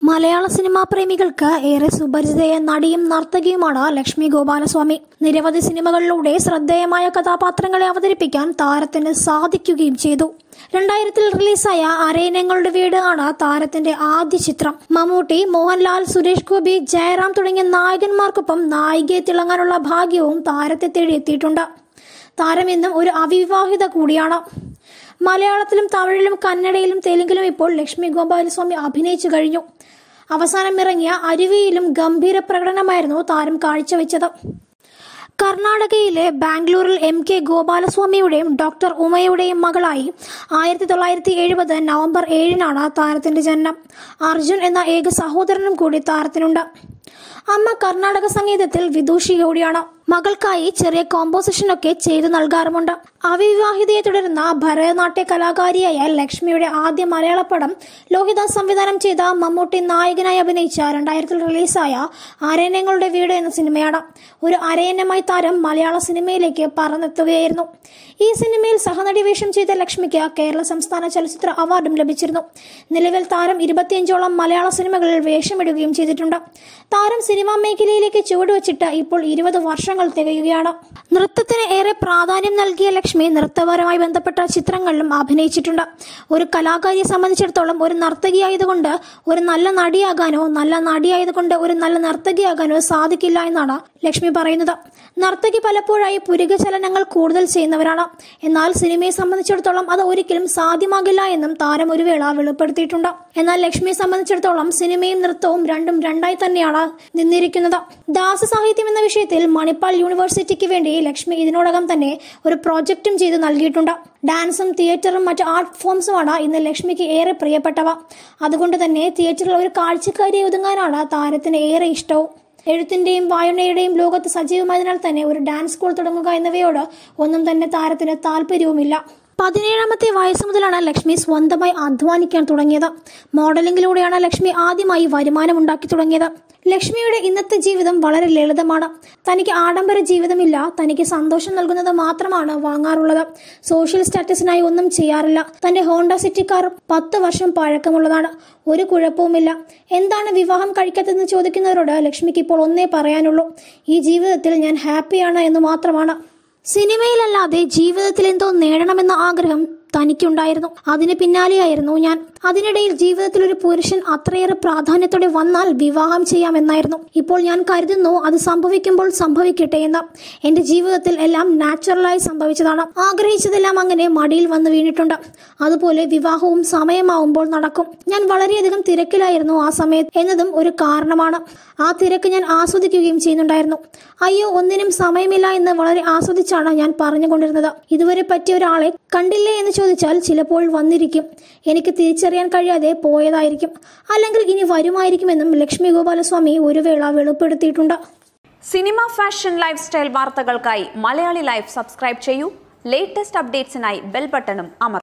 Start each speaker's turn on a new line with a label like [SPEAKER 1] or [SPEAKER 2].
[SPEAKER 1] മലയാള സിനിമാ പ്രേമികൾക്ക് ഏറെ സുപരിചിതയായ നടിയും നർത്തകിയുമാണ് ലക്ഷ്മി ഗോപാലസ്വാമി നിരവധി സിനിമകളിലൂടെ ശ്രദ്ധേയമായ കഥാപാത്രങ്ങളെ അവതരിപ്പിക്കാൻ താരത്തിന് സാധിക്കുകയും ചെയ്തു രണ്ടായിരത്തിൽ റിലീസായ അരയനങ്ങളുടെ വീട് ആണ് താരത്തിന്റെ ആദ്യ ചിത്രം മമ്മൂട്ടി മോഹൻലാൽ സുരേഷ് ഗോപി ജയറാം തുടങ്ങിയ നായകന്മാർക്കൊപ്പം നായികയെ തിളങ്ങാനുള്ള ഭാഗ്യവും താരത്തെ തേടിയെത്തിയിട്ടുണ്ട് താരം ഇന്നും ഒരു അവിവാഹിത കൂടിയാണ് മലയാളത്തിലും തമിഴിലും കന്നഡയിലും തെലുങ്കിലും ഇപ്പോൾ ലക്ഷ്മി ഗോപാലസ്വാമി അഭിനയിച്ചു കഴിഞ്ഞു അവസാനം ഇറങ്ങിയ അരുവിയിലും ഗംഭീര പ്രകടനമായിരുന്നു താരം കാഴ്ചവെച്ചത് കർണാടകയിലെ ബാംഗ്ലൂരിൽ എം കെ ഗോപാലസ്വാമിയുടെയും ഡോക്ടർ ഉമയുടെയും മകളായി ആയിരത്തി തൊള്ളായിരത്തി എഴുപത് നവംബർ ഏഴിനാണ് താരത്തിന്റെ ജനനം അർജുൻ എന്ന ഏക സഹോദരനും കൂടി താരത്തിനുണ്ട് അമ്മ കർണാടക സംഗീതത്തിൽ വിദൂഷി കൂടിയാണ് മകൾക്കായി ചെറിയ കോമ്പോസിഷനൊക്കെ ചെയ്തു നൽകാറുമുണ്ട് അവിവാഹിതയെ തുടരുന്ന ഭരതനാട്യ കലാകാരിയായ ലക്ഷ്മിയുടെ ആദ്യ മലയാള പടം ലോഹിദാസ് സംവിധാനം ചെയ്ത മമ്മൂട്ടി നായകനായി അഭിനയിച്ച രണ്ടായിരത്തിൽ റിലീസായ അരയന്നങ്ങളുടെ വീട് എന്ന സിനിമയാണ് ഒരു അരയന്നമായി താരം മലയാള സിനിമയിലേക്ക് പറന്നെത്തുകയായിരുന്നു ഈ സിനിമയിൽ സഹനടി വേഷം ചെയ്ത ലക്ഷ്മിക്ക് കേരള സംസ്ഥാന ചലച്ചിത്ര അവാർഡും ലഭിച്ചിരുന്നു നിലവിൽ താരം ഇരുപത്തിയഞ്ചോളം മലയാള സിനിമകളിൽ വേഷമിടുകയും ചെയ്തിട്ടുണ്ട് താരം സിനിമാ മേഖലയിലേക്ക് ചുവടുവച്ചിട്ട് ഇപ്പോൾ ഇരുപത് വർഷങ്ങൾ തികയുകയാണ് നൃത്തത്തിന് ഏറെ പ്രാധാന്യം നൽകിയ ലക്ഷ്മി നൃത്തപരമായി ബന്ധപ്പെട്ട ചിത്രങ്ങളിലും അഭിനയിച്ചിട്ടുണ്ട് ഒരു കലാകാരിയെ സംബന്ധിച്ചിടത്തോളം ഒരു നർത്തകിയായതുകൊണ്ട് ഒരു നല്ല നടിയാകാനോ നല്ല നടിയായതുകൊണ്ട് ഒരു നല്ല നർത്തകിയാകാനോ സാധിക്കില്ല എന്നാണ് ലക്ഷ്മി പറയുന്നത് നർത്തകി പലപ്പോഴായി പുരുകചലനങ്ങൾ കൂടുതൽ ചെയ്യുന്നവരാണ് എന്നാൽ സിനിമയെ സംബന്ധിച്ചിടത്തോളം അത് ഒരിക്കലും സാധ്യമാകില്ല എന്നും താരം ഒരു വേള വെളിപ്പെടുത്തിയിട്ടുണ്ട് എന്നാൽ ലക്ഷ്മിയെ സംബന്ധിച്ചിടത്തോളം സിനിമയും നൃത്തവും രണ്ടും രണ്ടായി തന്നെയാണ് നിന്നിരിക്കുന്നത് ദാസ സാഹിത്യം എന്ന വിഷയത്തിൽ മണിപ്പാൽ യൂണിവേഴ്സിറ്റിക്ക് വേണ്ടി ലക്ഷ്മി ഇതിനോടകം തന്നെ ഒരു പ്രോജക്റ്റും ചെയ്ത് നൽകിയിട്ടുണ്ട് ഡാൻസും തിയേറ്ററും മറ്റ് ആർട്ട് ഫോംസുമാണ് ഇന്ന് ലക്ഷ്മിക്ക് ഏറെ പ്രിയപ്പെട്ടവ അതുകൊണ്ട് തന്നെ തിയേറ്ററിൽ ഒരു കാഴ്ചക്കാരിയെ ഒതുങ്ങാനാണ് താരത്തിന് ഏറെ ഇഷ്ടവും എഴുത്തിന്റെയും വായനയുടെയും ലോകത്ത് സജീവമായതിനാൽ തന്നെ ഒരു ഡാൻസ് സ്കൂൾ തുടങ്ങുക എന്നിവയോട് ഒന്നും തന്നെ താരത്തിന് താല്പര്യവുമില്ല പതിനേഴാമത്തെ വയസ്സ് മുതലാണ് ലക്ഷ്മി സ്വന്തമായി അധ്വാനിക്കാൻ തുടങ്ങിയത് മോഡലിംഗിലൂടെയാണ് ലക്ഷ്മി ആദ്യമായി വരുമാനം ഉണ്ടാക്കി തുടങ്ങിയത് ലക്ഷ്മിയുടെ ഇന്നത്തെ ജീവിതം വളരെ ലളിതമാണ് തനിക്ക് ആഡംബര ജീവിതമില്ല തനിക്ക് സന്തോഷം നൽകുന്നത് മാത്രമാണ് വാങ്ങാറുള്ളത് സോഷ്യൽ സ്റ്റാറ്റസിനായി ഒന്നും ചെയ്യാറില്ല തന്റെ ഹോണ്ട സിറ്റി കാർ പത്ത് വർഷം പഴക്കമുള്ളതാണ് ഒരു കുഴപ്പവുമില്ല എന്താണ് വിവാഹം കഴിക്കാത്തതെന്ന് ചോദിക്കുന്നവരോട് ലക്ഷ്മിക്ക് ഇപ്പോൾ ഒന്നേ പറയാനുള്ളൂ ഈ ജീവിതത്തിൽ ഞാൻ ഹാപ്പിയാണ് എന്ന് മാത്രമാണ് സിനിമയിലല്ലാതെ ജീവിതത്തിൽ എന്തോ നേടണമെന്ന ആഗ്രഹം തനിക്കുണ്ടായിരുന്നു അതിന് പിന്നാലെയായിരുന്നു ഞാൻ അതിനിടയിൽ ജീവിതത്തിൽ ഒരു പുരുഷൻ അത്രയേറെ പ്രാധാന്യത്തോടെ വന്നാൽ വിവാഹം ചെയ്യാമെന്നായിരുന്നു ഇപ്പോൾ ഞാൻ കരുതുന്നു അത് സംഭവിക്കുമ്പോൾ സംഭവിക്കട്ടെ എന്ന് എന്റെ ജീവിതത്തിൽ എല്ലാം നാച്ചുറലായി സംഭവിച്ചതാണ് ആഗ്രഹിച്ചതെല്ലാം അങ്ങനെ മടിയിൽ വന്ന് വീണിട്ടുണ്ട് അതുപോലെ വിവാഹവും സമയമാവുമ്പോൾ നടക്കും ഞാൻ വളരെയധികം തിരക്കിലായിരുന്നു ആ സമയത്ത് എന്നതും ഒരു കാരണമാണ് ആ തിരക്ക് ഞാൻ ആസ്വദിക്കുകയും ചെയ്യുന്നുണ്ടായിരുന്നു അയ്യോ ഒന്നിനും സമയമില്ല എന്ന് വളരെ ആസ്വദിച്ചാണ് ഞാൻ പറഞ്ഞുകൊണ്ടിരുന്നത് ഇതുവരെ പറ്റിയ ഒരാളെ കണ്ടില്ലേ എന്ന് ചോദിച്ചാൽ ചിലപ്പോൾ വന്നിരിക്കും എനിക്ക് തിരിച്ചറിയാൻ കഴിയാതെ പോയതായിരിക്കും അല്ലെങ്കിൽ ഇനി വരുമായിരിക്കുമെന്നും ലക്ഷ്മി ഗോപാലസ്വാമി ഒരു വേള വെളിപ്പെടുത്തിയിട്ടുണ്ട്
[SPEAKER 2] സിനിമ ഫാഷൻ ലൈഫ് സ്റ്റൈൽ വാർത്തകൾക്കായി മലയാളി ലൈഫ് സബ്സ്ക്രൈബ് ചെയ്യൂ ലേറ്റസ്റ്റ് അപ്ഡേറ്റ്സിനായി ബെൽ ബട്ടണും അമർ